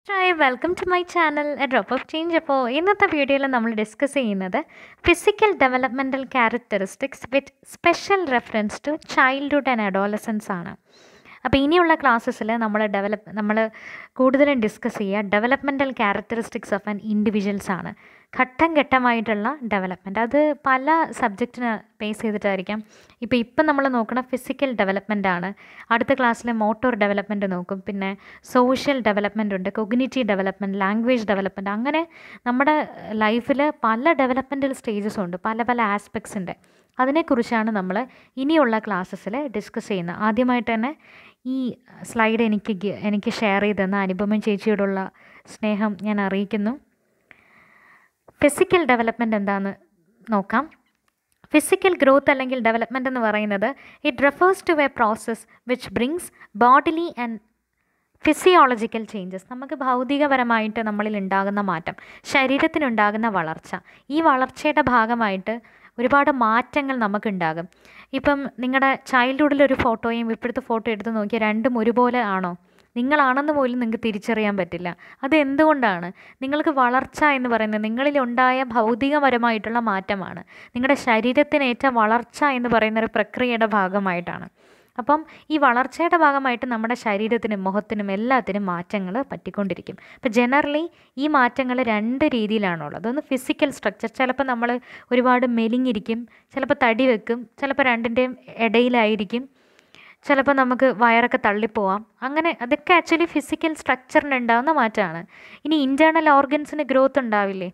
hi welcome to my channel a drop of change അപ്പോൾ ഇന്നത്തെ വീഡിയോയിൽ നമ്മൾ ഡിസ്കസ് ചെയ്യുന്നത് physical developmental characteristics with special reference to childhood and adolescence ആണ് അപ്പോൾ ഇനിയുള്ള ക്ലാസ്സസിൽ നമ്മൾ ഡെവലപ്പ് നമ്മൾ കൂടുതലും ഡിസ്കസ് ചെയ്യുക developmental characteristics of an individuals ആണ് ഘട്ടം ഘട്ടമായിട്ടുള്ള ഡെവലപ്മെൻറ്റ് അത് പല സബ്ജക്റ്റിന് ബേസ് ചെയ്തിട്ടായിരിക്കാം ഇപ്പോൾ ഇപ്പം നമ്മൾ നോക്കുന്ന ഫിസിക്കൽ ഡെവലപ്മെൻ്റ് ആണ് അടുത്ത ക്ലാസ്സിൽ മോട്ടോർ ഡെവലപ്മെൻറ്റ് നോക്കും പിന്നെ സോഷ്യൽ ഡെവലപ്മെൻ്റ് ഉണ്ട് കൊഗ്നിറ്റീവ് ഡെവലപ്മെൻറ്റ് ലാംഗ്വേജ് ഡെവലപ്മെൻറ്റ് അങ്ങനെ നമ്മുടെ ലൈഫിൽ പല ഡെവലപ്മെൻറ്റൽ സ്റ്റേജസും ഉണ്ട് പല പല ആസ്പെക്ട്സ് ഉണ്ട് അതിനെക്കുറിച്ചാണ് നമ്മൾ ഇനിയുള്ള ക്ലാസ്സസിൽ ഡിസ്കസ് ചെയ്യുന്നത് ആദ്യമായിട്ട് തന്നെ ഈ സ്ലൈഡ് എനിക്ക് ഗി- എനിക്ക് ഷെയർ ചെയ്ത് തന്ന അനുപമൻ ചേച്ചിയോടുള്ള സ്നേഹം ഞാൻ അറിയിക്കുന്നു ഫിസിക്കൽ ഡെവലപ്മെൻറ്റ് എന്താണെന്ന് നോക്കാം ഫിസിക്കൽ ഗ്രോത്ത് അല്ലെങ്കിൽ ഡെവലപ്മെൻറ്റ് എന്ന് പറയുന്നത് it refers to a process which brings bodily and physiological changes നമുക്ക് ഭൗതികപരമായിട്ട് നമ്മളിൽ ഉണ്ടാകുന്ന മാറ്റം ശരീരത്തിനുണ്ടാകുന്ന വളർച്ച ഈ വളർച്ചയുടെ ഭാഗമായിട്ട് ഒരുപാട് മാറ്റങ്ങൾ നമുക്കുണ്ടാകും ഇപ്പം നിങ്ങളുടെ ചൈൽഡ്ഹുഡിൽ ഒരു ഫോട്ടോയും ഇപ്പോഴത്തെ ഫോട്ടോ എടുത്ത് നോക്കിയാൽ രണ്ടും ഒരുപോലെ ആണോ നിങ്ങളാണെന്ന് പോലും നിങ്ങൾക്ക് തിരിച്ചറിയാൻ പറ്റില്ല അത് എന്തുകൊണ്ടാണ് നിങ്ങൾക്ക് വളർച്ച എന്ന് പറയുന്നത് നിങ്ങളിൽ ഉണ്ടായ ഭൗതികപരമായിട്ടുള്ള മാറ്റമാണ് നിങ്ങളുടെ ശരീരത്തിനേറ്റ വളർച്ച എന്ന് പറയുന്ന ഒരു പ്രക്രിയയുടെ ഭാഗമായിട്ടാണ് അപ്പം ഈ വളർച്ചയുടെ ഭാഗമായിട്ട് നമ്മുടെ ശരീരത്തിനും മുഖത്തിനും എല്ലാത്തിനും മാറ്റങ്ങൾ പറ്റിക്കൊണ്ടിരിക്കും അപ്പോൾ ജനറലി ഈ മാറ്റങ്ങൾ രണ്ട് രീതിയിലാണുള്ളത് ഒന്ന് ഫിസിക്കൽ സ്ട്രക്ചർ ചിലപ്പോൾ നമ്മൾ ഒരുപാട് മെലിഞ്ഞിരിക്കും ചിലപ്പോൾ തടി വെക്കും ചിലപ്പോൾ രണ്ടിൻ്റെയും ഇടയിലായിരിക്കും ചിലപ്പോൾ നമുക്ക് വയറൊക്കെ തള്ളിപ്പോവാം അങ്ങനെ അതൊക്കെ ആക്ച്വലി ഫിസിക്കൽ സ്ട്രക്ചറിന് ഉണ്ടാകുന്ന മാറ്റമാണ് ഇനി ഇൻറ്റേർണൽ ഓർഗൻസിന് ഗ്രോത്ത് ഉണ്ടാവില്ലേ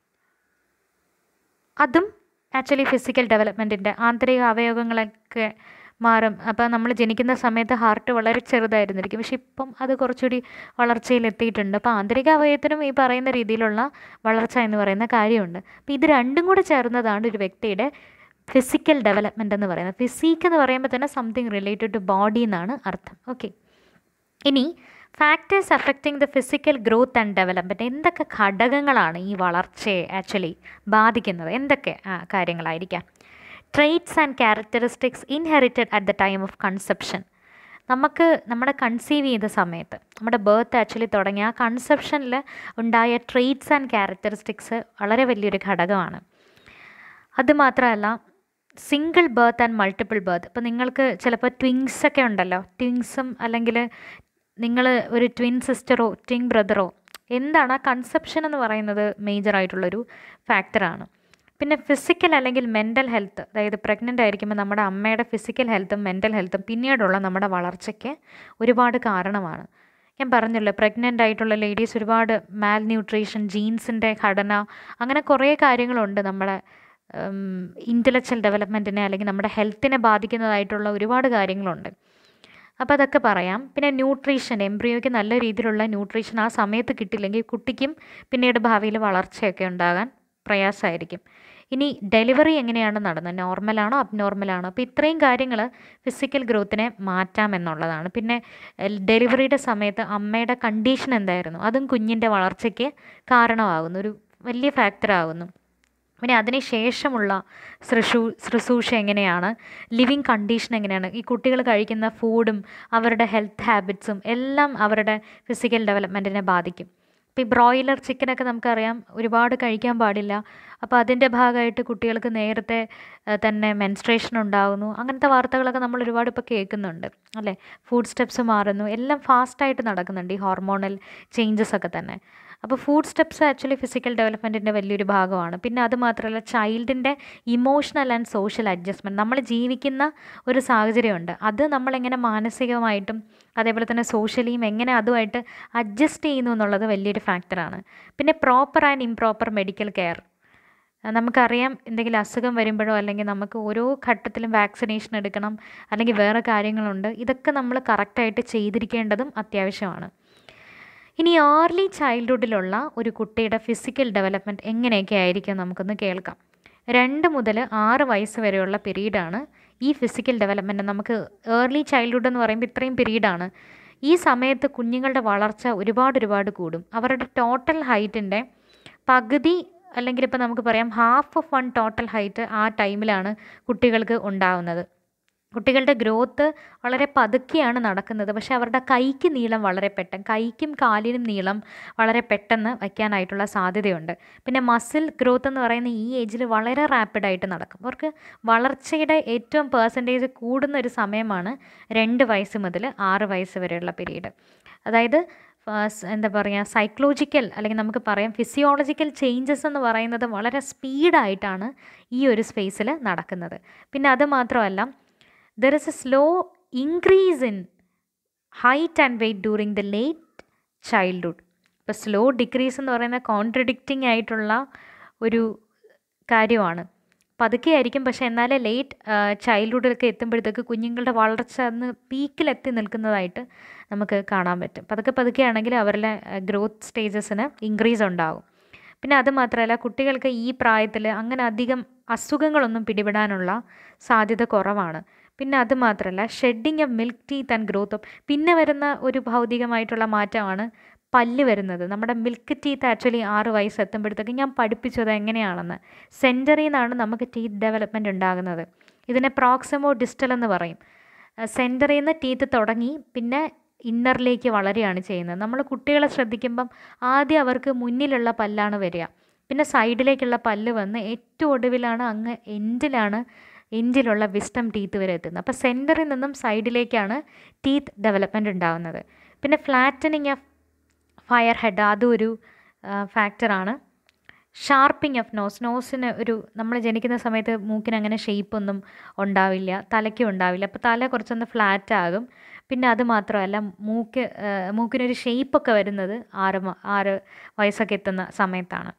അതും ആക്ച്വലി ഫിസിക്കൽ ഡെവലപ്മെൻറ്റിൻ്റെ ആന്തരിക അവയവങ്ങളൊക്കെ മാറും അപ്പോൾ നമ്മൾ ജനിക്കുന്ന സമയത്ത് ഹാർട്ട് വളരെ ചെറുതായിരുന്നിരിക്കും പക്ഷെ ഇപ്പം അത് കുറച്ചുകൂടി വളർച്ചയിൽ എത്തിയിട്ടുണ്ട് അപ്പോൾ ആന്തരിക അവയവത്തിനും ഈ പറയുന്ന രീതിയിലുള്ള വളർച്ച എന്ന് പറയുന്ന കാര്യമുണ്ട് അപ്പോൾ ഇത് രണ്ടും കൂടെ ചേർന്നതാണ് ഒരു വ്യക്തിയുടെ ഫിസിക്കൽ ഡെവലപ്മെൻറ്റ് എന്ന് പറയുന്നത് ഫിസിക്ക് എന്ന് പറയുമ്പോൾ തന്നെ സംതിങ് റിലേറ്റഡ് ടു ബോഡി എന്നാണ് അർത്ഥം ഓക്കെ ഇനി factors affecting the physical growth and development എന്തൊക്കെ ഘടകങ്ങളാണ് ഈ വളർച്ചയെ ആക്ച്വലി ബാധിക്കുന്നത് എന്തൊക്കെ ആ, കാര്യങ്ങളായിരിക്കാം traits and characteristics inherited at the time of conception നമുക്ക് നമ്മുടെ കൺസീവ് ചെയ്ത സമയത്ത് നമ്മുടെ ബർത്ത് ആക്ച്വലി തുടങ്ങിയ ആ കൺസെപ്ഷനിൽ ഉണ്ടായ ട്രെയ്റ്റ്സ് ആൻഡ് ക്യാരക്ടറിസ്റ്റിക്സ് വളരെ വലിയൊരു ഘടകമാണ് അതുമാത്രമല്ല single birth and multiple birth ഇപ്പോൾ നിങ്ങൾക്ക് ചിലപ്പോൾ ട്വിങ്സ് ഒക്കെ ഉണ്ടല്ലോ ട്വിങ്സും അല്ലെങ്കിൽ നിങ്ങൾ ഒരു ട്വിൻ സിസ്റ്ററോ ട്വിൻ ബ്രദറോ എന്താണ് ആ കൺസെപ്ഷൻ എന്ന് പറയുന്നത് മേജർ ആയിട്ടുള്ളൊരു ഫാക്ടറാണ് പിന്നെ ഫിസിക്കൽ അല്ലെങ്കിൽ മെൻ്റൽ ഹെൽത്ത് അതായത് പ്രഗ്നൻ്റ് ആയിരിക്കുമ്പോൾ നമ്മുടെ അമ്മയുടെ ഫിസിക്കൽ ഹെൽത്തും മെൻ്റൽ ഹെൽത്തും പിന്നീടുള്ള നമ്മുടെ വളർച്ചയ്ക്ക് ഒരുപാട് കാരണമാണ് ഞാൻ പറഞ്ഞല്ലോ പ്രഗ്നൻ്റ് ആയിട്ടുള്ള ലേഡീസ് ഒരുപാട് മാൽ ന്യൂട്രീഷൻ ജീൻസിൻ്റെ ഘടന അങ്ങനെ കുറേ കാര്യങ്ങളുണ്ട് നമ്മളെ ഇൻ്റലക്ച്വൽ ഡെവലപ്മെൻറ്റിനെ അല്ലെങ്കിൽ നമ്മുടെ ഹെൽത്തിനെ ബാധിക്കുന്നതായിട്ടുള്ള ഒരുപാട് കാര്യങ്ങളുണ്ട് അപ്പോൾ അതൊക്കെ പറയാം പിന്നെ ന്യൂട്രീഷൻ എംബ്രിയോയ്ക്ക് നല്ല രീതിയിലുള്ള ന്യൂട്രീഷൻ ആ സമയത്ത് കിട്ടില്ലെങ്കിൽ കുട്ടിക്കും പിന്നീട് ഭാവിയിൽ വളർച്ചയൊക്കെ ഉണ്ടാകാൻ പ്രയാസമായിരിക്കും ഇനി ഡെലിവറി എങ്ങനെയാണ് നടന്നത് നോർമലാണോ അബ്നോർമലാണോ അപ്പോൾ ഇത്രയും കാര്യങ്ങൾ ഫിസിക്കൽ ഗ്രോത്തിനെ മാറ്റാം എന്നുള്ളതാണ് പിന്നെ എൽ- ഡെലിവറിയുടെ സമയത്ത് അമ്മയുടെ കണ്ടീഷൻ എന്തായിരുന്നു അതും കുഞ്ഞിൻ്റെ വളർച്ചയ്ക്ക് കാരണമാകുന്നു ഒരു വലിയ ഫാക്ടറാകുന്നു പിന്നെ അതിന് ശേഷമുള്ള ശുശ്രൂ ശുശ്രൂഷ എങ്ങനെയാണ് ലിവിങ് കണ്ടീഷൻ എങ്ങനെയാണ് ഈ കുട്ടികൾ കഴിക്കുന്ന ഫുഡും അവരുടെ ഹെൽത്ത് ഹാബിറ്റ്സും എല്ലാം അവരുടെ ഫിസിക്കൽ ഡെവലപ്മെൻറ്റിനെ ബാധിക്കും ഇപ്പോൾ ഈ ബ്രോയിലർ ചിക്കനൊക്കെ നമുക്കറിയാം ഒരുപാട് കഴിക്കാൻ പാടില്ല അപ്പോൾ അതിൻ്റെ ഭാഗമായിട്ട് കുട്ടികൾക്ക് നേരത്തെ ആ, തന്നെ മെൻസ്ട്രേഷൻ ഉണ്ടാകുന്നു അങ്ങനത്തെ വാർത്തകളൊക്കെ നമ്മൾ ഒരുപാട് ഇപ്പോൾ കേൾക്കുന്നുണ്ട് അല്ലേ ഫുഡ് സ്റ്റെപ്സ് മാറുന്നു എല്ലാം ഫാസ്റ്റായിട്ട് നടക്കുന്നുണ്ട് ഈ ഹോർമോണൽ ചേഞ്ചസ് ഒക്കെ തന്നെ അപ്പോൾ ഫുഡ് സ്റ്റെപ്സ് ആക്ച്വലി ഫിസിക്കൽ ഡെവലപ്മെൻറ്റിൻ്റെ വലിയൊരു ഭാഗമാണ് പിന്നെ അത് മാത്രമല്ല ചൈൽഡിൻ്റെ ഇമോഷണൽ ആൻഡ് സോഷ്യൽ അഡ്ജസ്റ്റ്മെൻറ്റ് നമ്മൾ ജീവിക്കുന്ന ഒരു സാഹചര്യമുണ്ട് അത് നമ്മളെങ്ങനെ മാനസികമായിട്ടും അതേപോലെ തന്നെ സോഷ്യലിയും എങ്ങനെ അതുമായിട്ട് അഡ്ജസ്റ്റ് ചെയ്യുന്നു എന്നുള്ളത് വലിയൊരു ഫാക്ടറാണ് പിന്നെ proper and improper medical care നമുക്കറിയാം എന്തെങ്കിലും അസുഖം വരുമ്പോഴോ അല്ലെങ്കിൽ നമുക്ക് ഓരോ ഘട്ടത്തിലും വാക്സിനേഷൻ എടുക്കണം അല്ലെങ്കിൽ വേറെ കാര്യങ്ങളുണ്ട് ഇതൊക്കെ നമ്മൾ കറക്റ്റായിട്ട് ചെയ്തിരിക്കേണ്ടതും അത്യാവശ്യമാണ് ഇനി ഏർലി ചൈൽഡ്ഹുഡിലുള്ള ഒരു കുട്ടിയുടെ ഫിസിക്കൽ ഡെവലപ്മെൻറ്റ് എങ്ങനെയൊക്കെ ആയിരിക്കും നമുക്കൊന്ന് കേൾക്കാം രണ്ട് മുതൽ ആറ് വയസ്സ് വരെയുള്ള പീരീഡാണ് ഈ ഫിസിക്കൽ ഡെവലപ്മെൻറ്റ് നമുക്ക് ഏർലി ചൈൽഡ്ഹുഡ് എന്ന് പറയുമ്പോൾ ഇത്രയും പീരീഡാണ് ഈ സമയത്ത് കുഞ്ഞുങ്ങളുടെ വളർച്ച ഒരുപാട് ഒരുപാട് കൂടും അവരുടെ ടോട്ടൽ ഹൈറ്റിൻ്റെ പകുതി അല്ലെങ്കിൽ ഇപ്പോൾ നമുക്ക് പറയാം half of one total height ആ ടൈമിലാണ് കുട്ടികൾക്ക് ഉണ്ടാവുന്നത് കുട്ടികളുടെ ഗ്രോത്ത് വളരെ പതുക്കെയാണ് നടക്കുന്നത് പക്ഷേ അവരുടെ കൈക്ക് നീളം വളരെ പെട്ടെന്ന് കൈക്കും കാലിനും നീളം വളരെ പെട്ടെന്ന് വയ്ക്കാനായിട്ടുള്ള സാധ്യതയുണ്ട് പിന്നെ മസിൽ ഗ്രോത്ത് എന്ന് പറയുന്ന ഈ ഏജിൽ വളരെ റാപ്പിഡായിട്ട് നടക്കും അവർക്ക് വളർച്ചയുടെ ഏറ്റവും പേഴ്സൻറ്റേജ് കൂടുന്ന ഒരു സമയമാണ് രണ്ട് വയസ്സ് മുതൽ ആറ് വയസ്സ് വരെയുള്ള പീരീഡ് അതായത് ഫാസ്- എന്താ പറയുക സൈക്കോളജിക്കൽ അല്ലെങ്കിൽ നമുക്ക് പറയാം ഫിസിയോളജിക്കൽ ചേഞ്ചസ് എന്ന് പറയുന്നത് വളരെ സ്പീഡായിട്ടാണ് ഈ ഒരു സ്പേസിൽ നടക്കുന്നത് പിന്നെ അത് മാത്രമല്ല there is a slow increase in height and weight during the late childhood ഇപ്പോൾ സ്ലോ ഡിക്രീസ് എന്ന് പറയുന്ന കോൺട്രഡിക്റ്റിംഗ് ആയിട്ടുള്ള ഒരു കാര്യമാണ് പതുക്കെ ആയിരിക്കും പക്ഷേ എന്നാലേ ലേറ്റ് ചൈൽഡ്ഹുഡിലൊക്കെ എത്തുമ്പോഴത്തേക്ക് കുഞ്ഞുങ്ങളുടെ വളർച്ച അന്ന് പീക്കിലെത്തി നിൽക്കുന്നതായിട്ട് നമുക്ക് കാണാൻ പറ്റും പതുക്കെ പതുക്കെ ആണെങ്കിൽ അവരുടെ ഗ്രോത്ത് സ്റ്റേജസിന് ഇൻക്രീസ് ഉണ്ടാകും പിന്നെ അത് മാത്രമല്ല കുട്ടികൾക്ക് ഈ പ്രായത്തിൽ അങ്ങനെ അധികം അസുഖങ്ങളൊന്നും പിടിപെടാനുള്ള സാധ്യത കുറവാണ് പിന്നെ അത് മാത്രമല്ല shedding of milk teeth and growth of പിന്നെ വരുന്ന ഒരു ഭൗതികമായിട്ടുള്ള മാറ്റമാണ് പല്ല് വരുന്നത് നമ്മുടെ മിൽക്ക് ടീത്ത് ആക്ച്വലി ആറ് വയസ്സ് എത്തുമ്പോഴത്തേക്ക് ഞാൻ പഠിപ്പിച്ചത് എങ്ങനെയാണെന്ന് സെൻറ്ററിൽ നിന്നാണ് നമുക്ക് ടീത്ത് ഡെവലപ്മെൻറ്റ് ഉണ്ടാകുന്നത് ഇതിനെ പ്രോക്സിമോ ഡിസ്റ്റൽ എന്ന് പറയും സെൻറ്ററിൽ നിന്ന് ടീത്ത് തുടങ്ങി പിന്നെ ഇന്നറിലേക്ക് വളരുകയാണ് ചെയ്യുന്നത് നമ്മൾ കുട്ടികളെ ശ്രദ്ധിക്കുമ്പം ആദ്യം അവർക്ക് മുന്നിലുള്ള പല്ലാണ് വരിക പിന്നെ സൈഡിലേക്കുള്ള പല്ല് വന്ന് ഏറ്റവും ഒടുവിലാണ് അങ്ങ് എൻഡിലാണ് എൻഡിലുള്ള വിസ്റ്റം ടീത്ത് വരെ എത്തുന്നത് അപ്പോൾ സെൻറ്ററിൽ നിന്നും സൈഡിലേക്കാണ് ടീത്ത് ഡെവലപ്മെൻറ്റ് ഉണ്ടാകുന്നത് പിന്നെ ഫ്ലാറ്റനിങ് ഓഫ് ഫയർ ഹെഡ് അതും ഒരു ഫാക്ടറാണ് ഷാർപ്പിംഗ് ഓഫ് നോസ് നോസിന് ഒരു നമ്മൾ ജനിക്കുന്ന സമയത്ത് മൂക്കിന് അങ്ങനെ ഷേപ്പൊന്നും ഉണ്ടാവില്ല തലയ്ക്കും ഉണ്ടാവില്ല അപ്പോൾ തല കുറച്ചൊന്ന് ഫ്ലാറ്റ് ആകും പിന്നെ അത് മാത്രമല്ല മൂക്ക് ആ, മൂക്കിനൊരു ഷേപ്പൊക്കെ വരുന്നത് ആറ് മ- ആറ് വയസ്സൊക്കെ എത്തുന്ന സമയത്താണ്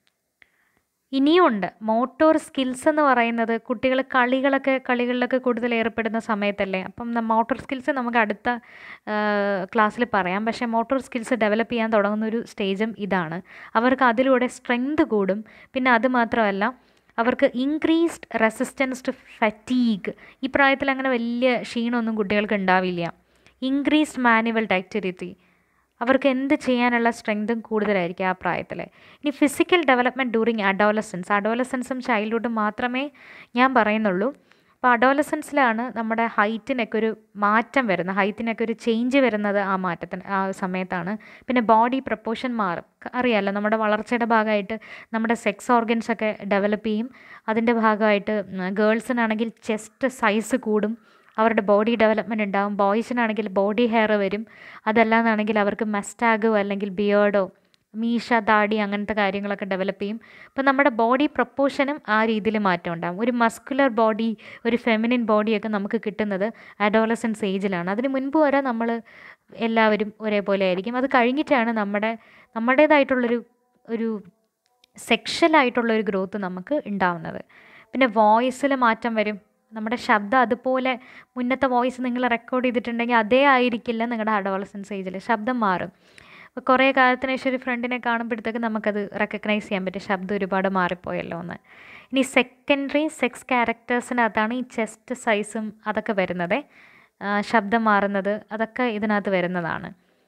ഇനിയും ഉണ്ട് മോട്ടോർ സ്കിൽസ് എന്ന് പറയുന്നത് കുട്ടികൾ കളികളൊക്കെ കളികളിലൊക്കെ കൂടുതൽ ഏർപ്പെടുന്ന സമയത്തല്ലേ അപ്പം മോട്ടോർ സ്കിൽസ് നമുക്ക് അടുത്ത ക്ലാസ്സിൽ പറയാം പക്ഷേ മോട്ടോർ സ്കിൽസ് ഡെവലപ്പ് ചെയ്യാൻ തുടങ്ങുന്ന ഒരു സ്റ്റേജും ഇതാണ് അവർക്ക് അതിലൂടെ സ്ട്രെങ്ത് കൂടും പിന്നെ അത് മാത്രമല്ല അവർക്ക് ഇൻക്രീസ്ഡ് റെസിസ്റ്റൻസ് ടു ഫറ്റീഗ് ഈ പ്രായത്തിൽ അങ്ങനെ വലിയ ക്ഷീണമൊന്നും കുട്ടികൾക്ക് ഉണ്ടാവില്ല ഇൻക്രീസ്ഡ് മാനുവൽ ഡാക്ടിവിറ്റി അവർക്ക് എന്ത് ചെയ്യാനുള്ള സ്ട്രെങ്തും കൂടുതലായിരിക്കും ആ പ്രായത്തിൽ ഇനി ഫിസിക്കൽ ഡെവലപ്മെൻറ്റ് ഡ്യൂറിങ് അഡോലസൻസ് അഡോലസൻസും ചൈൽഡ്ഹുഡും മാത്രമേ ഞാൻ പറയുന്നുള്ളൂ അപ്പോൾ അഡോലസൻസിലാണ് നമ്മുടെ ഹൈറ്റിനൊക്കെ ഒരു മാറ്റം വരുന്നത് ഹൈറ്റിനൊക്കെ ഒരു ചേഞ്ച് വരുന്നത് ആ മാറ്റത്തിന് ആ സമയത്താണ് പിന്നെ ബോഡി പ്രപ്പോർഷൻ മാറും ക- അറിയാലോ നമ്മുടെ വളർച്ചയുടെ ഭാഗമായിട്ട് നമ്മുടെ സെക്സ് ഓർഗൻസ് ഒക്കെ ഡെവലപ്പ് ചെയ്യും അതിൻ്റെ ഭാഗമായിട്ട് ഗേൾസിനാണെങ്കിൽ ചെസ്റ്റ് സൈസ് കൂടും അവരുടെ ബോഡി ഡെവലപ്മെൻറ്റ് ഉണ്ടാവും ബോയ്സിനാണെങ്കിൽ ബോഡി ഹെയർ വരും അതല്ലാന്നാണെങ്കിൽ അവർക്ക് മസ്റ്റാഗോ അല്ലെങ്കിൽ ബിയേർഡോ മീശ താടി അങ്ങനത്തെ കാര്യങ്ങളൊക്കെ ഡെവലപ്പ് ചെയ്യും അപ്പോൾ നമ്മുടെ ബോഡി പ്രപ്പോർഷനും ആ രീതിയിൽ മാറ്റം ഉണ്ടാകും ഒരു മസ്കുലർ ബോഡി ഒരു ഫെമിനിൻ ബോഡിയൊക്കെ നമുക്ക് കിട്ടുന്നത് അഡോളസൻസ് ഏജിലാണ് അതിന് മുൻപ് വരെ നമ്മൾ എല്ലാവരും ഒരേപോലെ ആയിരിക്കും അത് കഴിഞ്ഞിട്ടാണ് നമ്മുടെ നമ്മുടേതായിട്ടുള്ളൊരു ഒരു സെക്ഷലായിട്ടുള്ള ഒരു ഗ്രോത്ത് നമുക്ക് ഉണ്ടാവുന്നത് പിന്നെ വോയിസിൽ മാറ്റം വരും നമ്മുടെ ശബ്ദം അതുപോലെ മുന്നത്തെ വോയിസ് നിങ്ങൾ റെക്കോർഡ് ചെയ്തിട്ടുണ്ടെങ്കിൽ അതേ ആയിരിക്കില്ല നിങ്ങളുടെ അഡോളസൻസ് ഏജിൽ ശബ്ദം മാറും അപ്പോൾ കുറേ കാലത്തിന് ശേഷം ഒരു ഫ്രണ്ടിനെ കാണുമ്പോഴത്തേക്ക് നമുക്കത് റെക്കഗ്നൈസ് ചെയ്യാൻ പറ്റും ശബ്ദം ഒരുപാട് മാറിപ്പോയല്ലോ എന്ന് ഇനി സെക്കൻഡറി സെക്സ് ക്യാരക്ടേഴ്സിനകത്താണ് ഈ ചെസ്റ്റ് സൈസും അതൊക്കെ വരുന്നത് ശബ്ദം മാറുന്നത് അതൊക്കെ ഇതിനകത്ത് വരുന്നതാണ്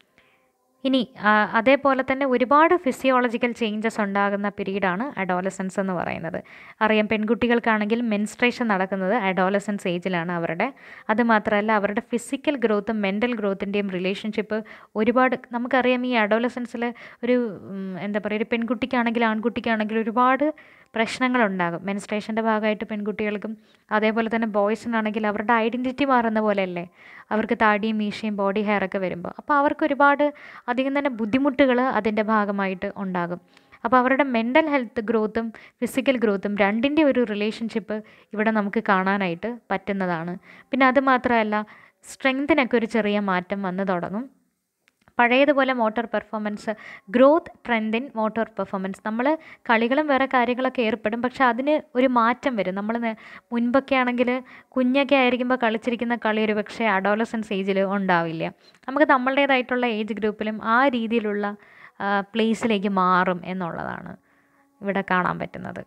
ഇനി ആ, അതേപോലെ തന്നെ ഒരുപാട് ഫിസിയോളജിക്കൽ ചേഞ്ചസ് ഉണ്ടാകുന്ന പീരീഡാണ് അഡോലസൻസ് എന്ന് പറയുന്നത് അറിയാം പെൺകുട്ടികൾക്കാണെങ്കിൽ മെൻസ്ട്രേഷൻ നടക്കുന്നത് അഡോലസൻസ് ഏജിലാണ് അവരുടെ അത് മാത്രമല്ല അവരുടെ ഫിസിക്കൽ ഗ്രോത്തും മെൻ്റൽ ഗ്രോത്തിൻ്റെയും റിലേഷൻഷിപ്പ് ഒരുപാട് നമുക്കറിയാം ഈ അഡോലസൻസിൽ ഒരു ഉം, എന്താ പറയുക ഒരു പെൺകുട്ടിക്കാണെങ്കിലും ആൺകുട്ടിക്കാണെങ്കിലും ഒരുപാട് പ്രശ്നങ്ങളുണ്ടാകും മെൻസ്ട്രേഷൻ്റെ ഭാഗമായിട്ട് പെൺകുട്ടികൾക്കും അതേപോലെ തന്നെ ബോയ്സിനാണെങ്കിൽ അവരുടെ ഐഡൻറ്റിറ്റി മാറുന്ന പോലെയല്ലേ അവർക്ക് താടിയും മീശയും ബോഡി ഹെയർ ഒക്കെ വരുമ്പോൾ അപ്പോൾ അവർക്ക് ഒരുപാട് അധികം തന്നെ ബുദ്ധിമുട്ടുകൾ അതിൻ്റെ ഭാഗമായിട്ട് ഉണ്ടാകും അപ്പോൾ അവരുടെ മെൻ്റൽ ഹെൽത്ത് ഗ്രോത്തും ഫിസിക്കൽ ഗ്രോത്തും രണ്ടിൻ്റെ ഒരു റിലേഷൻഷിപ്പ് ഇവിടെ നമുക്ക് കാണാനായിട്ട് പറ്റുന്നതാണ് പിന്നെ അത് മാത്രമല്ല സ്ട്രെങ്തിനൊക്കെ ഒരു ചെറിയ മാറ്റം വന്നു തുടങ്ങും പഴയതുപോലെ motor performance growth trend in motor performance നമ്മൾ കളികളും വേറെ കാര്യങ്ങളൊക്കെ ഏർപ്പെടും പക്ഷെ അതിന് ഒരു മാറ്റം വരും നമ്മൾ മുൻപൊക്കെ ആണെങ്കിൽ കുഞ്ഞൊക്കെ ആയിരിക്കുമ്പോൾ കളിച്ചിരിക്കുന്ന കളി ഒരു പക്ഷേ അഡോളസൻസ് ഏജിൽ ഉണ്ടാവില്ല നമുക്ക് നമ്മളുടേതായിട്ടുള്ള ഏജ് ഗ്രൂപ്പിലും ആ രീതിയിലുള്ള പ്ലേസിലേക്ക് മാറും എന്നുള്ളതാണ് ഇവിടെ കാണാൻ പറ്റുന്നത്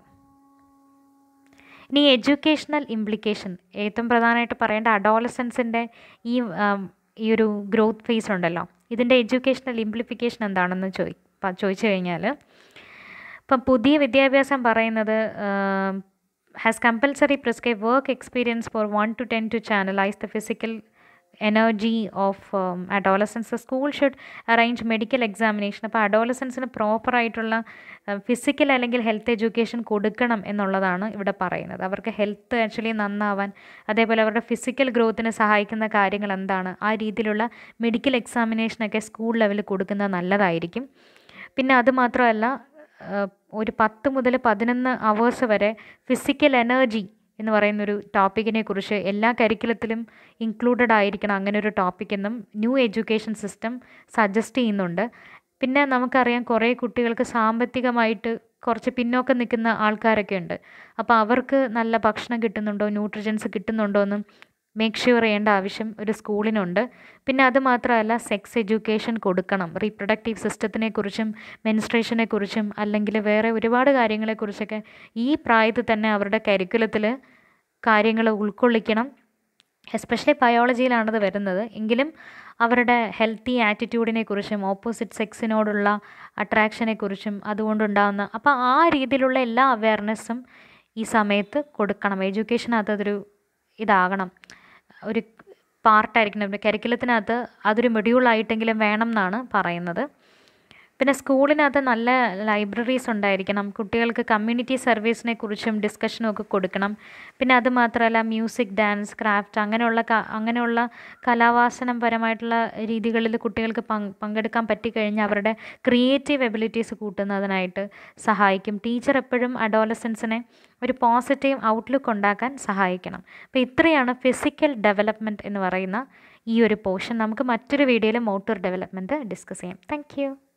ഇനി എഡ്യൂക്കേഷണൽ ഇംപ്ലിക്കേഷൻ ഏറ്റവും പ്രധാനമായിട്ട് പറയേണ്ട അഡോളസൻസിൻ്റെ ഈ ആം, ഈ ഒരു ഗ്രോത്ത് ഫേസ് ഉണ്ടല്ലോ ഇതിൻ്റെ എഡ്യൂക്കേഷണൽ ഇംപ്ലിഫിക്കേഷൻ എന്താണെന്ന് ചോദി പ- ചോദിച്ചു കഴിഞ്ഞാൽ ഇപ്പം പുതിയ വിദ്യാഭ്യാസം പറയുന്നത് has compulsory prescribe work experience for one to ten to channelise the physical energy of adolescence school should arrange medical examination അപ്പോൾ അഡോളസൻസിന് പ്രോപ്പറായിട്ടുള്ള ഫിസിക്കൽ അല്ലെങ്കിൽ ഹെൽത്ത് എഡ്യൂക്കേഷൻ കൊടുക്കണം എന്നുള്ളതാണ് ഇവിടെ പറയുന്നത് അവർക്ക് ഹെൽത്ത് ആക്ച്വലി നന്നാവാൻ അതേപോലെ അവരുടെ ഫിസിക്കൽ ഗ്രോത്തിന് സഹായിക്കുന്ന കാര്യങ്ങൾ എന്താണ് ആ രീതിയിലുള്ള മെഡിക്കൽ എക്സാമിനേഷനൊക്കെ സ്കൂൾ ലെവലിൽ കൊടുക്കുന്നത് നല്ലതായിരിക്കും പിന്നെ അതുമാത്രമല്ല ഒരു പത്ത് മുതൽ പതിനൊന്ന് അവേഴ്സ് വരെ ഫിസിക്കൽ എനർജി എന്ന് പറയുന്നൊരു ടോപ്പിക്കിനെ കുറിച്ച് എല്ലാ കരിക്കുലത്തിലും ഇൻക്ലൂഡഡ് ആയിരിക്കണം അങ്ങനെ ഒരു ടോപ്പിക് എന്നും ന്യൂ എഡ്യൂക്കേഷൻ സിസ്റ്റം സജസ്റ്റ് ചെയ്യുന്നുണ്ട് പിന്നെ നമുക്കറിയാം കുറേ കുട്ടികൾക്ക് സാമ്പത്തികമായിട്ട് കുറച്ച് പിന്നോക്കം നിൽക്കുന്ന ആൾക്കാരൊക്കെ ഉണ്ട് അപ്പോൾ അവർക്ക് നല്ല ഭക്ഷണം കിട്ടുന്നുണ്ടോ ന്യൂട്രിജൻസ് കിട്ടുന്നുണ്ടോ എന്നും മേക്ക് ഷുവർ ചെയ്യേണ്ട ആവശ്യം ഒരു സ്കൂളിനുണ്ട് പിന്നെ അത് മാത്രമല്ല സെക്സ് എഡ്യൂക്കേഷൻ കൊടുക്കണം റീപ്രൊഡക്റ്റീവ് സിസ്റ്റത്തിനെ കുറിച്ചും മെൻസ്ട്രേഷനെ കുറിച്ചും അല്ലെങ്കിൽ വേറെ ഒരുപാട് കാര്യങ്ങളെക്കുറിച്ചൊക്കെ ഈ പ്രായത്തിൽ തന്നെ അവരുടെ കരിക്കുലത്തിൽ കാര്യങ്ങൾ ഉൾക്കൊള്ളിക്കണം എസ്പെഷ്യലി ബയോളജിയിലാണത് വരുന്നത് എങ്കിലും അവരുടെ ഹെൽത്തി ആറ്റിറ്റ്യൂഡിനെ കുറിച്ചും ഓപ്പോസിറ്റ് സെക്സിനോടുള്ള അട്രാക്ഷനെ കുറിച്ചും അതുകൊണ്ടുണ്ടാകുന്ന അപ്പോൾ ആ രീതിയിലുള്ള എല്ലാ അവയർനെസ്സും ഈ സമയത്ത് കൊടുക്കണം എഡ്യൂക്കേഷനകത്ത് അതൊരു ഇതാകണം ഒരു പാർട്ടായിരിക്കണം കരിക്കുലത്തിനകത്ത് അതൊരു മൊഡ്യൂളായിട്ടെങ്കിലും വേണം എന്നാണ് പറയുന്നത് പിന്നെ സ്കൂളിനകത്ത് നല്ല ലൈബ്രറീസ് ഉണ്ടായിരിക്കണം കുട്ടികൾക്ക് കമ്മ്യൂണിറ്റി സർവീസിനെ കുറിച്ചും ഡിസ്കഷനും ഒക്കെ കൊടുക്കണം പിന്നെ അത് മാത്രമല്ല മ്യൂസിക് ഡാൻസ് ക്രാഫ്റ്റ് അങ്ങനെയുള്ള അങ്ങനെയുള്ള കലാവാസനപരമായിട്ടുള്ള രീതികളിൽ കുട്ടികൾക്ക് പങ്കെടുക്കാൻ പറ്റിക്കഴിഞ്ഞാൽ അവരുടെ ക്രിയേറ്റീവ് എബിലിറ്റീസ് കൂട്ടുന്നതിനായിട്ട് സഹായിക്കും ടീച്ചർ എപ്പോഴും അഡോലസൻസിനെ ഒരു പോസിറ്റീവ് ഔട്ട്ലുക്ക് ഉണ്ടാക്കാൻ സഹായിക്കണം അപ്പോൾ ഇത്രയാണ് ഫിസിക്കൽ ഡെവലപ്മെൻറ്റ് എന്ന് പറയുന്ന ഈ ഒരു പോർഷൻ നമുക്ക് മറ്റൊരു വീഡിയോയിൽ മോട്ടോർ ഡെവലപ്മെൻറ്റ് ഡിസ്കസ് ചെയ്യാം താങ്ക്